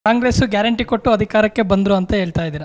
Congress guarantee ಕೊಟ್ಟು ಅಧಿಕಾರಕ್ಕೆ ಬಂದರು ಅಂತ ಹೇಳ್ತಾ ಇದ್ದೀರಾ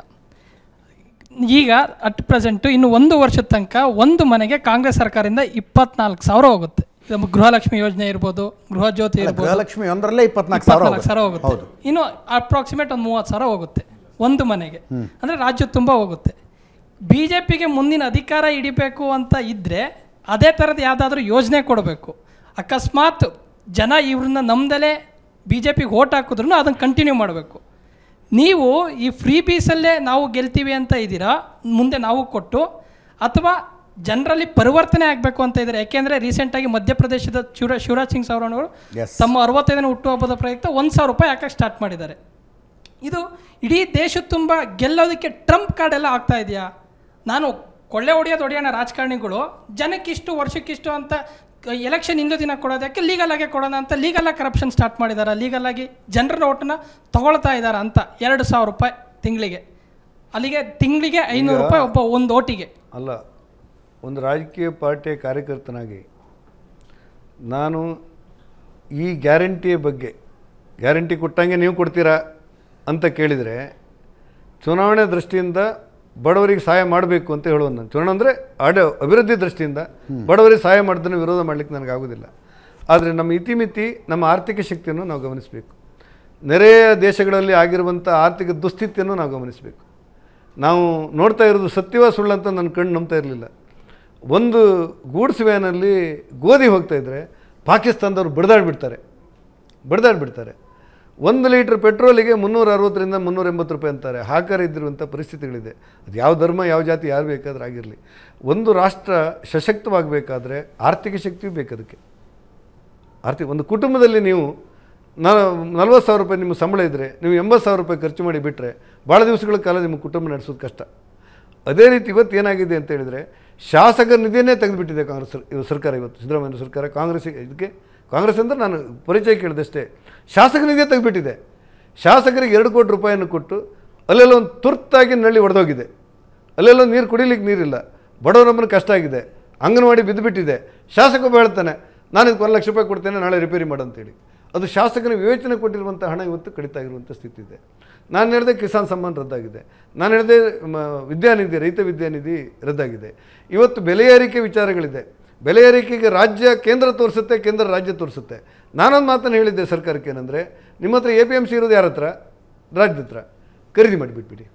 ಈಗ ಅಟ್ ಪ್ರೆಸೆಂಟು ಇನ್ನು ಒಂದು ವರ್ಷದ ತನಕ ಒಂದು ಮನೆಗೆ ಕಾಂಗ್ರೆಸ್ ಸರ್ಕಾರದಿಂದ ಇಪ್ಪತ್ನಾಲ್ಕು ಸಾವಿರ ಹೋಗುತ್ತೆ ನಮ್ಮ ಗೃಹಲಕ್ಷ್ಮಿ ಯೋಜನೆ ಇರ್ಬೋದು ಗೃಹ ಜ್ಯೋತಿ ಅಲ್ಲ, ಇರ್ಬೋದು ಗೃಹಲಕ್ಷ್ಮಿ ಒಂದರಲ್ಲೇ ಇಪ್ಪತ್ನಾಲ್ಕು ಸಾವಿರ ಇಪ್ಪತ್ನಾಲ್ಕು ಸಾವಿರ ಹೋಗುತ್ತೆ. ಹೋಗುತ್ತೆ ಇನ್ನು ಅಪ್ರಾಕ್ಸಿಮೇಟ್ ಒಂದು ಮೂವತ್ತು ಸಾವಿರ ಹೋಗುತ್ತೆ ಒಂದು ಮನೆಗೆ ಅಂದರೆ ರಾಜ್ಯ ತುಂಬ ಹೋಗುತ್ತೆ ಬಿ ಜೆ ಪಿಗೆ ಮುಂದಿನ ಅಧಿಕಾರ ಹಿಡಿಬೇಕು ಅಂತ ಇದ್ದರೆ ಅದೇ ಥರದ ಯಾವುದಾದ್ರೂ ಯೋಜನೆ ಕೊಡಬೇಕು ಅಕಸ್ಮಾತ್ ಜನ ಇವ್ರನ್ನ ನಮ್ದಲೇ ಬಿ ಜೆ ಪಿಗೆ ಓಟ್ ಹಾಕಿದ್ರು ಅದನ್ನು ಕಂಟಿನ್ಯೂ ಮಾಡಬೇಕು ನೀವು ಈ ಫ್ರೀ ಬೀಸಲ್ಲೇ ನಾವು ಗೆಲ್ತೀವಿ ಅಂತ ಇದ್ದೀರಾ ಮುಂದೆ ನಾವು ಕೊಟ್ಟು ಅಥವಾ ಜನರಲ್ಲಿ ಪರಿವರ್ತನೆ ಆಗಬೇಕು ಅಂತ ಇದ್ದಾರೆ ಯಾಕೆಂದರೆ ರೀಸೆಂಟಾಗಿ ಮಧ್ಯಪ್ರದೇಶದ ಶಿವರಾ ಶಿವರಾಜ್ ಸಿಂಗ್ ಸೌರಣ್ಣವರು Yes. ತಮ್ಮ ಅರವತ್ತೈದನೇ ಹುಟ್ಟುಹಬ್ಬದ ಪ್ರಯುಕ್ತ ಒಂದು ಸಾವಿರ ರೂಪಾಯಿ ಹಾಕಕ್ಕೆ ಸ್ಟಾರ್ಟ್ ಮಾಡಿದ್ದಾರೆ ಇದು ಇಡೀ ದೇಶ ತುಂಬ ಗೆಲ್ಲೋದಕ್ಕೆ ಟ್ರಂಪ್ ಕಾರ್ಡ್ ಎಲ್ಲ ಆಗ್ತಾ ಇದೆಯಾ ನಾನು ಕೊಳ್ಳೆ ಹೊಡೆಯೋದು ಹೊಡೆಯೋಣ ರಾಜಕಾರಣಿಗಳು ಜನಕ್ಕಿಷ್ಟು ವರ್ಷಕ್ಕಿಷ್ಟು ಅಂತ ಎಲೆಕ್ಷನ್ ಹಿಂದೂ ದಿನ ಕೊಡೋದಕ್ಕೆ ಲೀಗಲ್ ಆಗಿ ಕೊಡೋಣ ಅಂತ ಲೀಗಲ್ ಆಗಿ ಕರಪ್ಷನ್ ಸ್ಟಾರ್ಟ್ ಮಾಡಿದ್ದಾರೆ ಲೀಗಲ್ ಆಗಿ ಜನರ ಓಟನ್ನ ತಗೊಳ್ತಾ ಇದ್ದಾರೆ ಅಂತ ಎರಡು ಸಾವಿರ ರೂಪಾಯಿ ತಿಂಗಳಿಗೆ ಅಲ್ಲಿಗೆ ತಿಂಗಳಿಗೆ ಐನೂರು ರೂಪಾಯಿ ಒಬ್ಬ ಒಂದು ಓಟಿಗೆ ಅಲ್ಲ ಒಂದು ರಾಜಕೀಯ ಪಾರ್ಟಿಯ ಕಾರ್ಯಕರ್ತನಾಗಿ ನಾನು ಈ ಗ್ಯಾರಂಟಿಯ ಬಗ್ಗೆ ಗ್ಯಾರಂಟಿ ಕೊಟ್ಟಂಗೆ ನೀವು ಕೊಡ್ತೀರಾ ಅಂತ ಕೇಳಿದರೆ ಚುನಾವಣೆ ದೃಷ್ಟಿಯಿಂದ ಬಡವರಿಗೆ ಸಹಾಯ ಮಾಡಬೇಕು ಅಂತ ಹೇಳುವ ನಾನು ಚುನಾವಣೆ ಅಂದರೆ ಆಡ ಅಭಿವೃದ್ಧಿ ದೃಷ್ಟಿಯಿಂದ ಬಡವರಿಗೆ ಸಹಾಯ ಮಾಡೋದನ್ನು ವಿರೋಧ ಮಾಡಲಿಕ್ಕೆ ನನಗೆ ಆಗೋದಿಲ್ಲ ಆದರೆ ನಮ್ಮ ಇತಿಮಿತಿ ನಮ್ಮ ಆರ್ಥಿಕ ಶಕ್ತಿಯನ್ನು ನಾವು ಗಮನಿಸಬೇಕು ನೆರೆಯ ದೇಶಗಳಲ್ಲಿ ಆಗಿರುವಂಥ ಆರ್ಥಿಕ ದುಸ್ಥಿತಿಯನ್ನು ನಾವು ಗಮನಿಸಬೇಕು ನಾವು ನೋಡ್ತಾ ಇರೋದು ಸತ್ಯವ ಸುಳ್ಳು ಅಂತ ನನ್ನ ಕಣ್ಣು ನಂಬ್ತಾ ಇರಲಿಲ್ಲ ಒಂದು ಗೂಡ್ಸ್ ವ್ಯಾನಲ್ಲಿ ಗೋಧಿ ಹೋಗ್ತಾ ಇದ್ದರೆ ಪಾಕಿಸ್ತಾನದವ್ರು ಬಡ್ದಾಡ್ಬಿಡ್ತಾರೆ ಬಡ್ದಾಡ್ಬಿಡ್ತಾರೆ ಒಂದು ಲೀಟ್ರ್ ಪೆಟ್ರೋಲಿಗೆ ಮುನ್ನೂರ ಅರವತ್ತರಿಂದ ಮುನ್ನೂರ ಎಂಬತ್ತು ರೂಪಾಯಿ ಅಂತಾರೆ ಹಾಕರ ಇದ್ದಿರುವಂಥ ಪರಿಸ್ಥಿತಿಗಳಿದೆ ಅದು ಯಾವ ಧರ್ಮ ಯಾವ ಜಾತಿ ಯಾರು ಬೇಕಾದ್ರೂ ಆಗಿರಲಿ ಒಂದು ರಾಷ್ಟ್ರ ಸಶಕ್ತವಾಗಬೇಕಾದ್ರೆ ಆರ್ಥಿಕ ಶಕ್ತಿಯೂ ಬೇಕು ಅದಕ್ಕೆ ಆರ್ಥಿಕ ಒಂದು ಕುಟುಂಬದಲ್ಲಿ ನೀವು ನ ನಲ್ವತ್ತು ಸಾವಿರ ರೂಪಾಯಿ ನಿಮ್ಮ ಸಂಬಳ ಇದ್ದರೆ ನೀವು ಎಂಬತ್ತು ಸಾವಿರ ರೂಪಾಯಿ ಖರ್ಚು ಮಾಡಿ ಬಿಟ್ಟರೆ ಭಾಳ ದಿವಸಗಳ ಕಾಲ ನಿಮ್ಮ ಕುಟುಂಬ ನಡೆಸೋದು ಕಷ್ಟ ಅದೇ ರೀತಿ ಇವತ್ತು ಏನಾಗಿದೆ ಅಂತ ಹೇಳಿದರೆ ಶಾಸಕರ ನಿಧಿಯನ್ನೇ ತೆಗೆದುಬಿಟ್ಟಿದೆ ಕಾಂಗ್ರೆಸ್ ಸರ್- ಇವ ಸರ್ಕಾರ ಇವತ್ತು ಸಿದ್ದರಾಮಯ್ಯ ಸರ್ಕಾರ ಕಾಂಗ್ರೆಸ್ ಇದಕ್ಕೆ ಕಾಂಗ್ರೆಸ್ ಅಂದರೆ ನಾನು ಪರಿಚಯ ಕೇಳಿದಷ್ಟೇ ಶಾಸಕ ನಿಧಿಯೇ ತೆಗೆದುಬಿಟ್ಟಿದೆ ಶಾಸಕರಿಗೆ ಎರಡು ಕೋಟಿ ರೂಪಾಯಿಯನ್ನು ಕೊಟ್ಟು ಅಲ್ಲೆಲ್ಲ ಒಂದು ತುರ್ತಾಗಿ ನಳ್ಳಿ ಒಡೆದೋಗಿದೆ ಅಲ್ಲೆಲ್ಲ ನೀರು ಕುಡಿಲಿಕ್ಕೆ ನೀರಿಲ್ಲ ಬಡವರಮ್ಮನ ಕಷ್ಟ ಆಗಿದೆ ಅಂಗನವಾಡಿ ಬಿದ್ದುಬಿಟ್ಟಿದೆ ಶಾಸಕ ಒಬ್ಬ ಹೇಳ್ತಾನೆ ನಾನು ಇದಕ್ಕೆ ಒಂದು ಲಕ್ಷ ರೂಪಾಯಿ ಕೊಡ್ತೇನೆ ನಾಳೆ ರಿಪೇರಿ ಮಾಡು ಅಂತೇಳಿ ಅದು ಶಾಸಕನ ವಿವೇಚನೆ ಕೊಟ್ಟಿರುವಂಥ ಹಣ ಇವತ್ತು ಕಡಿತಾ ಇರುವಂಥ ಸ್ಥಿತಿ ಇದೆ ನಾನು ಹೇಳಿದೆ ಕಿಸಾನ್ ಸಮ್ಮಾನ್ ರದ್ದಾಗಿದೆ ನಾನು ಹೇಳಿದೆ ಮ, ವಿದ್ಯಾನಿಧಿ ರೈತ ವಿದ್ಯಾನಿಧಿ ರದ್ದಾಗಿದೆ ಇವತ್ತು ಬೆಲೆ ಏರಿಕೆ ವಿಚಾರಗಳಿದೆ ಬೆಲೆ ಏರಿಕೆಗೆ ರಾಜ್ಯ ಕೇಂದ್ರ ತೋರಿಸುತ್ತೆ ಕೇಂದ್ರ ರಾಜ್ಯ ತೋರಿಸುತ್ತೆ ನಾನೊಂದು ಮಾತನ್ನು ಹೇಳಿದ್ದೆ ಸರ್ಕಾರಕ್ಕೆ ಏನಂದರೆ ನಿಮ್ಮ ಹತ್ರ ಎ ಪಿ ಎಮ್ ಸಿ ಇರೋದು ಯಾರ ಹತ್ರ ರಾಜ್ಯದ ಹತ್ರ ಖರೀದಿ ಮಾಡಿಬಿಟ್ಬಿಡಿ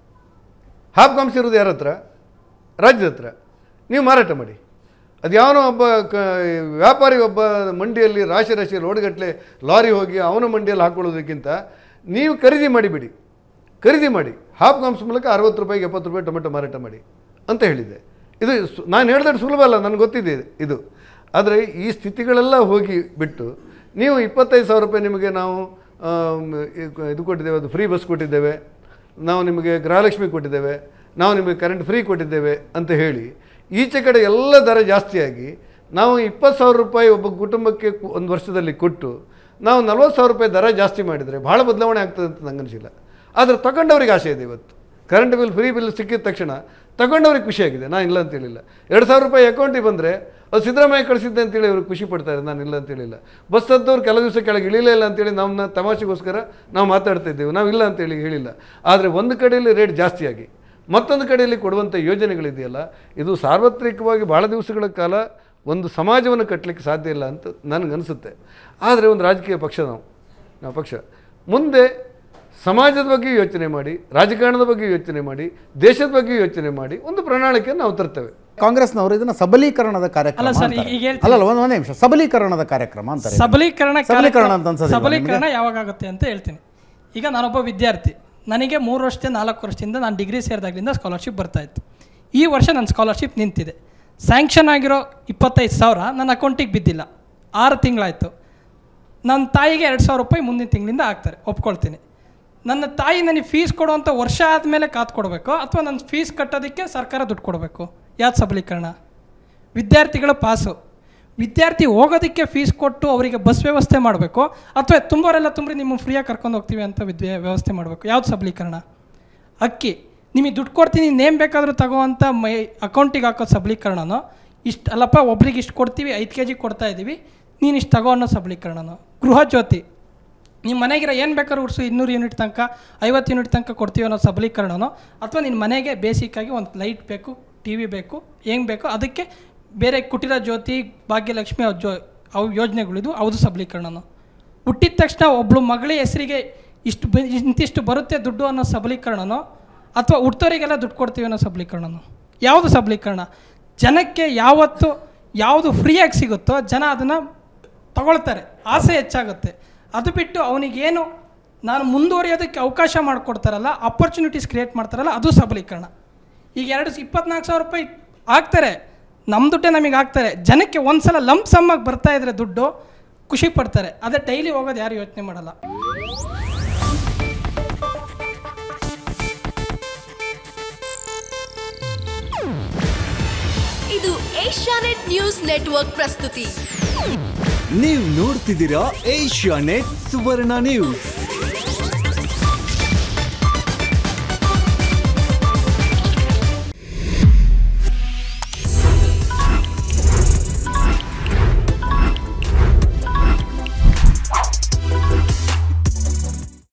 ಹಾಫ್ ಕಾಮ್ಸ್ ಇರೋದು ಯಾರ ಹತ್ರ ರಾಜ್ಯದ ಹತ್ರ ನೀವು ಮಾರಾಟ ಮಾಡಿ ಅದು ಯಾವನೋ ಒಬ್ಬ ಕ ವ್ಯಾಪಾರಿ ಒಬ್ಬ ಮಂಡಿಯಲ್ಲಿ ರಾಶಿ ರಾಶಿ ರೋಡ್ಗಟ್ಟಲೆ ಲಾರಿ ಹೋಗಿ ಅವನ ಮಂಡಿಯಲ್ಲಿ ಹಾಕ್ಕೊಳ್ಳೋದಕ್ಕಿಂತ ನೀವು ಖರೀದಿ ಮಾಡಿಬಿಡಿ ಖರೀದಿ ಮಾಡಿ ಹಾಫ್ ಕಾಮ್ಸ್ ಮೂಲಕ ಅರವತ್ತು ರೂಪಾಯಿಗೆ ಎಪ್ಪತ್ತು ರೂಪಾಯಿ ಟೊಮೆಟೊ ಮಾರಾಟ ಮಾಡಿ ಅಂತ ಹೇಳಿದ್ದೆ ಇದು ಸು- ನಾನು ಹೇಳಿದ್ರೆ ಸುಲಭ ಅಲ್ಲ ನನಗೆ ಗೊತ್ತಿದೆ ಇದು ಆದರೆ ಈ ಸ್ಥಿತಿಗಳೆಲ್ಲ ಹೋಗಿ ಬಿಟ್ಟು ನೀವು ಇಪ್ಪತ್ತೈದು ಸಾವಿರ ರೂಪಾಯಿ ನಿಮಗೆ ನಾವು ಆಮ್, ಇದು- ಇದು ಕೊಟ್ಟಿದ್ದೇವೆ ಅದು ಫ್ರೀ ಬಸ್ ಕೊಟ್ಟಿದ್ದೇವೆ ನಾವು ನಿಮಗೆ ಗೃಹಲಕ್ಷ್ಮಿ ಕೊಟ್ಟಿದ್ದೇವೆ ನಾವು ನಿಮಗೆ ಕರೆಂಟ್ ಫ್ರೀ ಕೊಟ್ಟಿದ್ದೇವೆ ಅಂತ ಹೇಳಿ ಈಚೆ ಕಡೆ ಎಲ್ಲ ದರ ಜಾಸ್ತಿಯಾಗಿ ನಾವು ಇಪ್ಪತ್ತು ಸಾವಿರ ರೂಪಾಯಿ ಒಬ್ಬ ಕುಟುಂಬಕ್ಕೆ ಕು- ಒಂದು ವರ್ಷದಲ್ಲಿ ಕೊಟ್ಟು ನಾವು ನಲ್ವತ್ತು ಸಾವಿರ ರೂಪಾಯಿ ದರ ಜಾಸ್ತಿ ಮಾಡಿದರೆ ಭಾಳ ಬದಲಾವಣೆ ಆಗ್ತದೆ ಅಂತ ನಂಗೆ ಅನಿಸಿಲ್ಲ ಆದರೆ ತಗೊಂಡವ್ರಿಗೆ ಆಸೆ ಇದೆ ಇವತ್ತು ಕರೆಂಟ್ ಬಿಲ್ ಫ್ರೀ ಬಿಲ್ ಸಿಕ್ಕಿದ ತಕ್ಷಣ ತಗೊಂಡವ್ರಿಗೆ ಖುಷಿಯಾಗಿದೆ ನಾನು ಇಲ್ಲ ಅಂತ ಹೇಳಿಲ್ಲ ಎರಡು ಸಾವಿರ ರೂಪಾಯಿ ಅಕೌಂಟಿಗೆ ಬಂದರೆ ಅದು ಸಿದ್ದರಾಮಯ್ಯ ಕಳಿಸಿದ್ದೆ ಅಂತೇಳಿ ಅವರು ಖುಷಿ ಪಡ್ತಾರೆ ನಾನು ಇಲ್ಲ ಅಂತ ಹೇಳಿಲ್ಲ ಬಸ್ ಹತ್ತವ್ರು ಕೆಲವು ದಿವಸ ಕೆಳಗೆ ಇಳಿಲೇ ಇಲ್ಲ ಅಂತೇಳಿ ನಮ್ಮನ್ನ ತಮಾಷೆಗೋಸ್ಕರ ನಾವು ಮಾತಾಡ್ತಾ ಇದ್ದೇವೆ ನಾವು ಇಲ್ಲ ಅಂತೇಳಿ ಹೇಳಿಲ್ಲ ಆದರೆ ಒಂದು ಕಡೆಯಲ್ಲಿ ರೇಟ್ ಜಾಸ್ತಿಯಾಗಿ ಮತ್ತೊಂದು ಕಡೆಯಲ್ಲಿ ಕೊಡುವಂಥ ಯೋಜನೆಗಳಿದೆಯಲ್ಲ ಇದು ಸಾರ್ವತ್ರಿಕವಾಗಿ ಭಾಳ ದಿವಸಗಳ ಕಾಲ ಒಂದು ಸಮಾಜವನ್ನು ಕಟ್ಟಲಿಕ್ಕೆ ಸಾಧ್ಯ ಇಲ್ಲ ಅಂತ ನನಗನ್ಸುತ್ತೆ ಆದರೆ ಒಂದು ರಾಜಕೀಯ ಪಕ್ಷ ನಾವು ನಾವು ಪಕ್ಷ ಮುಂದೆ ಸಮಾಜದ ಬಗ್ಗೆ ಯೋಚನೆ ಮಾಡಿ ರಾಜಕಾರಣದ ಬಗ್ಗೆ ಯೋಚನೆ ಮಾಡಿ ದೇಶದ ಬಗ್ಗೆ ಯೋಚನೆ ಮಾಡಿ ಒಂದು ಪ್ರಣಾಳಿಕೆಯನ್ನು ನಾವು ತರ್ತೇವೆ ಕಾಂಗ್ರೆಸ್ನವರು ಇದನ್ನ ಸಬಲೀಕರಣದ ಕಾರ್ಯಕ್ರಮ ಅಲ್ಲ ಸರ್, ಅಂತಾರೆ. ಈಗ ಹೇಳ್ತೀನಿ. ಅಲ್ಲ ಅಲ್ಲ, ಒಂದು ಒಂದು ನಿಮಿಷ ಸಬಲೀಕರಣದ ಕಾರ್ಯಕ್ರಮ ಅಂತಾರೆ ಸಬಲೀಕರಣ ಸಬಲೀಕರಣ ಕಾರ್ಯಕ್ರಮ- ಅಂತ ಅನ್ಸೋದಿಲ್ವಾ ಸಬಲೀಕರಣ ಯಾವಾಗ ಆಗುತ್ತೆ ಅಂತ ಹೇಳ್ತೀನಿ ಈಗ ನಾನೊಬ್ಬ ವಿದ್ಯಾರ್ಥಿ ನನಗೆ ಮೂರು ವರ್ಷದಿಂದ ನಾಲ್ಕು ವರ್ಷದಿಂದ ನಾನು ಡಿಗ್ರಿ ಸೇರಿದಾಗಲಿಂದ ಸ್ಕಾಲರ್ಶಿಪ್ ಬರ್ತಾ ಇತ್ತು ಈ ವರ್ಷ ನನ್ನ ಸ್ಕಾಲರ್ಶಿಪ್ ನಿಂತಿದೆ ಸ್ಯಾಂಕ್ಷನ್ ಆಗಿರೋ ಇಪ್ಪತ್ತೈದು ಸಾವಿರ ನನ್ನ ಅಕೌಂಟಿಗೆ ಬಿದ್ದಿಲ್ಲ ಆರು ತಿಂಗಳಾಯಿತು ನನ್ನ ತಾಯಿಗೆ ಎರಡು ಸಾವಿರ ರೂಪಾಯಿ ಮುಂದಿನ ತಿಂಗಳಿಂದ ಹಾಕ್ತಾರೆ ಒಪ್ಕೊಳ್ತೀನಿ ನನ್ನ ತಾಯಿ ನನಗೆ ಫೀಸ್ ಕೊಡುವಂಥ ವರ್ಷ ಆದಮೇಲೆ ಕಾತು ಕೊಡಬೇಕು ಅಥವಾ ನನ್ನ ಫೀಸ್ ಕಟ್ಟೋದಕ್ಕೆ ಸರ್ಕಾರ ದುಡ್ಡು ಕೊಡಬೇಕು ಯಾವ್ದು ಸಬಲೀಕರಣ ವಿದ್ಯಾರ್ಥಿಗಳ ಪಾಸು ವಿದ್ಯಾರ್ಥಿ ಹೋಗೋದಕ್ಕೆ ಫೀಸ್ ಕೊಟ್ಟು ಅವರಿಗೆ ಬಸ್ ವ್ಯವಸ್ಥೆ ಮಾಡಬೇಕು ಅಥವಾ ತುಂಬವರೆಲ್ಲ ತುಂಬ್ರಿ ನಿಮ್ಮ ಫ್ರೀಯಾಗಿ ಕರ್ಕೊಂಡು ಹೋಗ್ತೀವಿ ಅಂತ ವಿದ್ಯೆ ವ್ಯವಸ್ಥೆ ಮಾಡಬೇಕು ಯಾವ್ದು ಸಬಲೀಕರಣ ಅಕ್ಕಿ ನಿಮಗೆ ದುಡ್ಡು ಕೊಡ್ತೀನಿ ನೇಮ್ ಬೇಕಾದರೂ ತಗೋವಂಥ ಮೈ ಅಕೌಂಟಿಗೆ ಹಾಕೋ ಸಬಲೀಕರಣನೋ ಇಷ್ಟು ಅಲ್ಲಪ್ಪ ಒಬ್ರಿಗೆ ಇಷ್ಟು ಕೊಡ್ತೀವಿ ಐದು ಕೆ ಜಿ ಕೊಡ್ತಾ ಇದ್ದೀವಿ ನೀನು ಇಷ್ಟು ತಗೋ ಅನ್ನೋ ಸಬಲೀಕರಣನೋ ಗೃಹ ಜ್ಯೋತಿ ನಿಮ್ಮ ಮನೆಗಿರೋ ಏನು ಬೇಕಾದ್ರೂ ಉಡ್ಸು ಇನ್ನೂರು ಯೂನಿಟ್ ತನಕ ಐವತ್ತು ಯೂನಿಟ್ ತನಕ ಕೊಡ್ತೀವಿ ಅನ್ನೋ ಸಬಲೀಕರಣನೋ ಅಥವಾ ನಿನ್ನ ಮನೆಗೆ ಬೇಸಿಕ್ಕಾಗಿ ಒಂದು ಲೈಟ್ ಬೇಕು ಟಿ ವಿ ಬೇಕು ಹೆಂಗೆ ಬೇಕೋ ಅದಕ್ಕೆ ಬೇರೆ ಕುಟಿರ ಜ್ಯೋತಿ ಭಾಗ್ಯಲಕ್ಷ್ಮಿ ಅವು ಜೋ ಅವು ಯೋಜನೆಗಳಿದು ಅವ್ದು ಸಬಲೀಕರಣನೋ ಹುಟ್ಟಿದ ತಕ್ಷಣ ಒಬ್ಬಳು ಮಗಳ ಹೆಸರಿಗೆ ಇಷ್ಟು ಬ ಇಂತಿಷ್ಟು ಬರುತ್ತೆ ದುಡ್ಡು ಅನ್ನೋ ಸಬಲೀಕರಣನೋ ಅಥವಾ ಹುಟ್ಟೋರಿಗೆಲ್ಲ ದುಡ್ಡು ಕೊಡ್ತೀವಿ ಅನ್ನೋ ಸಬಲೀಕರಣನೋ ಯಾವುದು ಸಬಲೀಕರಣ ಜನಕ್ಕೆ ಯಾವತ್ತು ಯಾವುದು ಫ್ರೀಯಾಗಿ ಸಿಗುತ್ತೋ ಜನ ಅದನ್ನು ತಗೊಳ್ತಾರೆ ಆಸೆ ಹೆಚ್ಚಾಗುತ್ತೆ ಅದು ಬಿಟ್ಟು ಅವನಿಗೇನು ನಾನು ಮುಂದುವರಿಯೋದಕ್ಕೆ ಅವಕಾಶ ಮಾಡಿಕೊಡ್ತಾರಲ್ಲ ಅಪರ್ಚುನಿಟೀಸ್ ಕ್ರಿಯೇಟ್ ಮಾಡ್ತಾರಲ್ಲ ಅದು ಸಬಲೀಕರಣ ಈಗ ಎರಡು ಇಪ್ಪತ್ನಾಲ್ಕು ಸಾವಿರ ರೂಪಾಯಿ ಆಗ್ತಾರೆ ನಮ್ಮ ದುಡ್ಡೇ ನಮಗೆ ಆಗ್ತಾರೆ ಜನಕ್ಕೆ ಒಂದು ಸಲ ಲಂಪ್ ಸಮ್ಮಾಗಿ ಬರ್ತಾ ಇದ್ರೆ ದುಡ್ಡು ಖುಷಿ ಪಡ್ತಾರೆ ಅದೇ ಡೈಲಿ ಹೋಗೋದು ಯಾರು ಯೋಚನೆ ಮಾಡಲ್ಲ ಇದು ಏಷ್ಯಾನೆಟ್ ನ್ಯೂಸ್ ನೆಟ್ವರ್ಕ್ ಪ್ರಸ್ತುತಿ ನೀವು ನೋಡ್ತಿದ್ದೀರಾ ಏಷ್ಯಾ ನೆಟ್ ಸುವರ್ಣ ನ್ಯೂಸ್